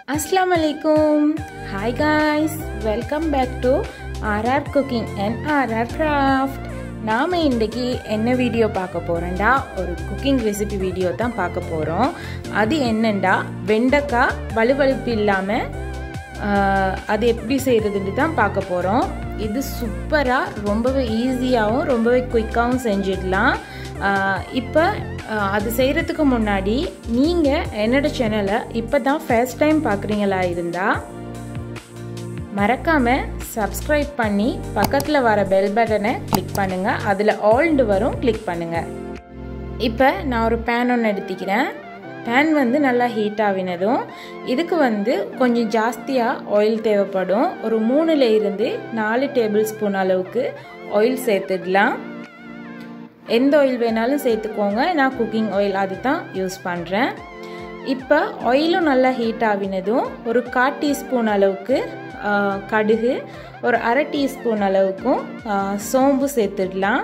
அஸ்லாம் வலைக்கும் hi guys welcome back to RR cooking and RR craft நாம் இன்றைக்கி என்ன வீடியோ பார்க்க போகிறோண்டா ஒரு குக்கிங் ரெசிபி வீடியோ தான் பார்க்க போகிறோம் அது என்னண்டா வெண்டைக்காய் வலுவழுப்பு இல்லாமல் அது எப்படி செய்கிறதுன்னு தான் பார்க்க போகிறோம் இது சூப்பராக ரொம்பவே ஈஸியாகவும் ரொம்பவே குயிக்காகவும் செஞ்சிடலாம் இப்போ அது செய்கிறதுக்கு முன்னாடி நீங்கள் என்னோட சேனலை இப்போ தான் ஃபர்ஸ்ட் டைம் பார்க்குறீங்களா இருந்தால் மறக்காமல் சப்ஸ்கிரைப் பண்ணி பக்கத்தில் வர பெல் பட்டனை கிளிக் பண்ணுங்கள் அதில் ஆல்டு வரும் கிளிக் பண்ணுங்கள் இப்போ நான் ஒரு பேன் ஒன்று எடுத்துக்கிறேன் பேன் வந்து நல்லா ஹீட் ஆகினதும் இதுக்கு வந்து கொஞ்சம் ஜாஸ்தியாக ஆயில் தேவைப்படும் ஒரு மூணுல இருந்து நாலு டேபிள் ஸ்பூன் அளவுக்கு ஆயில் சேர்த்துடலாம் எந்த ஆயில் வேணாலும் சேர்த்துக்கோங்க நான் குக்கிங் ஆயில் அது தான் யூஸ் பண்ணுறேன் இப்போ ஆயிலும் நல்லா ஹீட் ஆகினதும் ஒரு கால் டீஸ்பூன் அளவுக்கு கடுகு ஒரு அரை டீஸ்பூன் அளவுக்கும் சோம்பு சேர்த்துடலாம்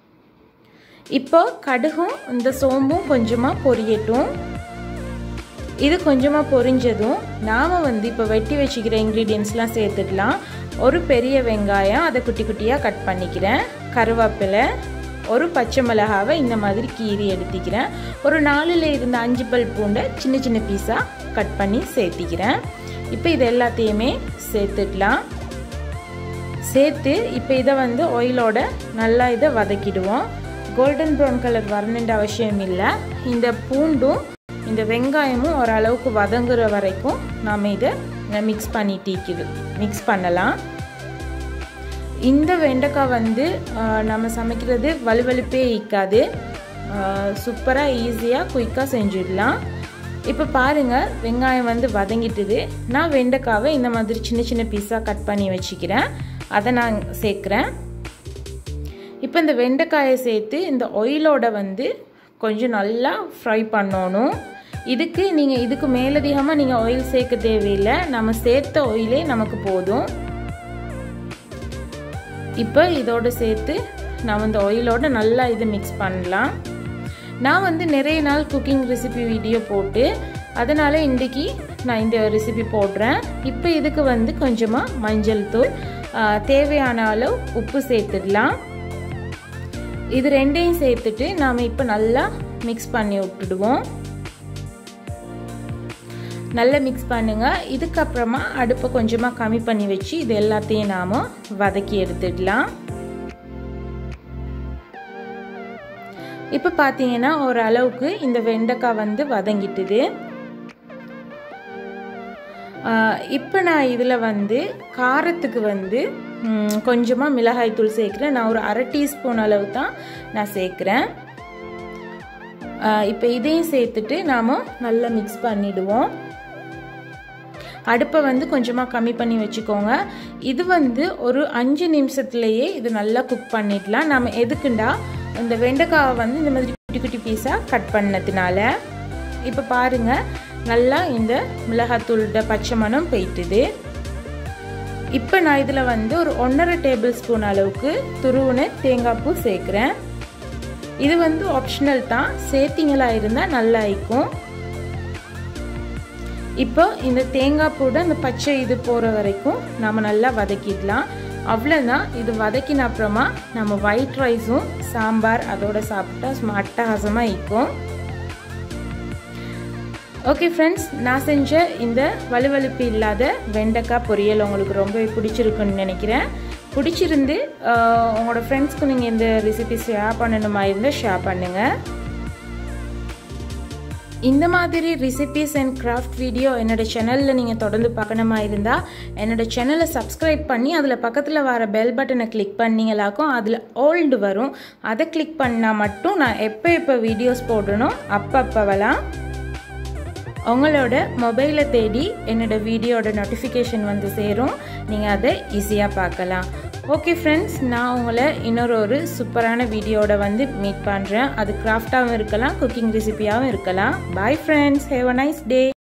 இப்போ கடுகும் இந்த சோம்பும் கொஞ்சமாக பொரியட்டும் இது கொஞ்சமாக பொரிஞ்சதும் நாம் வந்து இப்போ வெட்டி வச்சுக்கிற இன்க்ரீடியன்ஸ்லாம் சேர்த்துடலாம் ஒரு பெரிய வெங்காயம் அதை குட்டி குட்டியாக கட் பண்ணிக்கிறேன் கருவேப்பிலை ஒரு பச்சை மிளகாவை இந்த மாதிரி கீறி எடுத்துக்கிறேன் ஒரு நாலில் இருந்த அஞ்சு பல் பூண்டை சின்ன சின்ன பீஸாக கட் பண்ணி சேர்த்திக்கிறேன் இப்போ இது எல்லாத்தையுமே சேர்த்துடலாம் சேர்த்து இப்போ இதை வந்து ஆயிலோட நல்லா இதை வதக்கிடுவோம் கோல்டன் ப்ரௌன் கலர் வரணுன்ற அவசியம் இல்லை இந்த பூண்டும் இந்த வெங்காயமும் ஓரளவுக்கு வதங்குற வரைக்கும் நாம் இதை மிக்ஸ் பண்ணி டீக்கிது மிக்ஸ் பண்ணலாம் இந்த வெண்டைக்காய் வந்து நம்ம சமைக்கிறது வலுவலுப்பே இக்காது சூப்பராக ஈஸியாக குயிக்காக செஞ்சிடலாம் இப்போ பாருங்கள் வெங்காயம் வந்து வதங்கிட்டுது நான் வெண்டைக்காவை இந்த மாதிரி சின்ன சின்ன பீஸாக கட் பண்ணி வச்சுக்கிறேன் அதை நான் சேர்க்குறேன் இப்போ இந்த வெண்டைக்காயை சேர்த்து இந்த ஆயிலோட வந்து கொஞ்சம் நல்லா ஃப்ரை பண்ணணும் இதுக்கு நீங்கள் இதுக்கு மேலதிகமாக நீங்கள் ஆயில் சேர்க்க தேவையில்லை நம்ம சேர்த்த ஆயிலே நமக்கு போதும் இப்போ இதோடு சேர்த்து நம்ம இந்த ஆயிலோட நல்லா இதை மிக்ஸ் பண்ணலாம் நான் வந்து நிறைய நாள் குக்கிங் ரெசிபி வீடியோ போட்டு அதனால் இன்றைக்கி நான் இந்த ரெசிபி போடுறேன் இப்போ இதுக்கு வந்து கொஞ்சமாக மஞ்சள் தூள் தேவையான அளவு உப்பு சேர்த்துடலாம் இது ரெண்டையும் சேர்த்துட்டு நாம் இப்போ நல்லா மிக்ஸ் பண்ணி விட்டுடுவோம் நல்லா மிக்ஸ் பண்ணுங்கள் இதுக்கப்புறமா அடுப்பை கொஞ்சமாக கம்மி பண்ணி வச்சு இது எல்லாத்தையும் நாம் வதக்கி எடுத்துடலாம் இப்போ பார்த்தீங்கன்னா ஓரளவுக்கு இந்த வெண்டைக்காய் வந்து வதங்கிட்டுது இப்போ நான் இதில் வந்து காரத்துக்கு வந்து கொஞ்சமாக மிளகாய் தூள் சேர்க்குறேன் நான் ஒரு அரை டீஸ்பூன் அளவு தான் நான் சேர்க்குறேன் இப்போ இதையும் சேர்த்துட்டு நாம் நல்லா மிக்ஸ் பண்ணிவிடுவோம் அடுப்பை வந்து கொஞ்சமாக கம்மி பண்ணி வச்சுக்கோங்க இது வந்து ஒரு அஞ்சு நிமிஷத்துலேயே இது நல்லா குக் பண்ணிடலாம் நம்ம எதுக்குண்டா இந்த வெண்டைக்காவை வந்து இந்த மாதிரி குட்டி குட்டி பீஸாக கட் பண்ணதுனால இப்போ பாருங்கள் நல்லா இந்த மிளகாத்தூளோட பச்சை மணம் போயிட்டுது இப்போ நான் இதில் வந்து ஒரு ஒன்றரை டேபிள் ஸ்பூன் அளவுக்கு துருவுன தேங்காய் பூ சேர்க்குறேன் இது வந்து ஆப்ஷனல் தான் சேர்த்திங்களா இருந்தால் நல்லா இருக்கும் இப்போ இந்த தேங்காய் பூட அந்த பச்சை இது போகிற வரைக்கும் நம்ம நல்லா வதக்கிடலாம் அவ்வளோதான் இது வதக்கின அப்புறமா நம்ம ஒயிட் ரைஸும் சாம்பார் அதோட சாப்பிட்டா அட்டகாசமாக இருக்கும் ஓகே ஃப்ரெண்ட்ஸ் நான் செஞ்ச இந்த வலுவலுப்பு இல்லாத வெண்டைக்காய் பொரியல் உங்களுக்கு ரொம்பவே பிடிச்சிருக்குன்னு நினைக்கிறேன் பிடிச்சிருந்து உங்களோட ஃப்ரெண்ட்ஸ்க்கு நீங்கள் இந்த ரெசிபி ஷேர் பண்ணணுமா இருந்தால் ஷேர் பண்ணுங்கள் இந்த மாதிரி ரெசிபிஸ் அண்ட் கிராஃப்ட் வீடியோ என்னோடய சேனலில் நீங்கள் தொடர்ந்து பார்க்கணுமா இருந்தால் என்னோடய சேனலை சப்ஸ்கிரைப் பண்ணி அதில் பக்கத்தில் வர பெல் பட்டனை கிளிக் பண்ணிங்களாக்கும் அதில் ஓல்டு வரும் அதை கிளிக் பண்ணால் மட்டும் நான் எப்போ எப்போ வீடியோஸ் போடணும் அப்பப்போவெல்லாம் உங்களோட மொபைலை தேடி என்னோட வீடியோட நோட்டிஃபிகேஷன் வந்து சேரும் நீங்கள் அதை ஈஸியாக பார்க்கலாம் ஓகே ஃப்ரெண்ட்ஸ் நான் உங்களை இன்னொரு ஒரு சூப்பரான வீடியோட வந்து மீட் பண்ணுறேன் அது கிராஃப்டாகவும் இருக்கலாம் குக்கிங் ரெசிபியாகவும் இருக்கலாம் bye friends have a nice day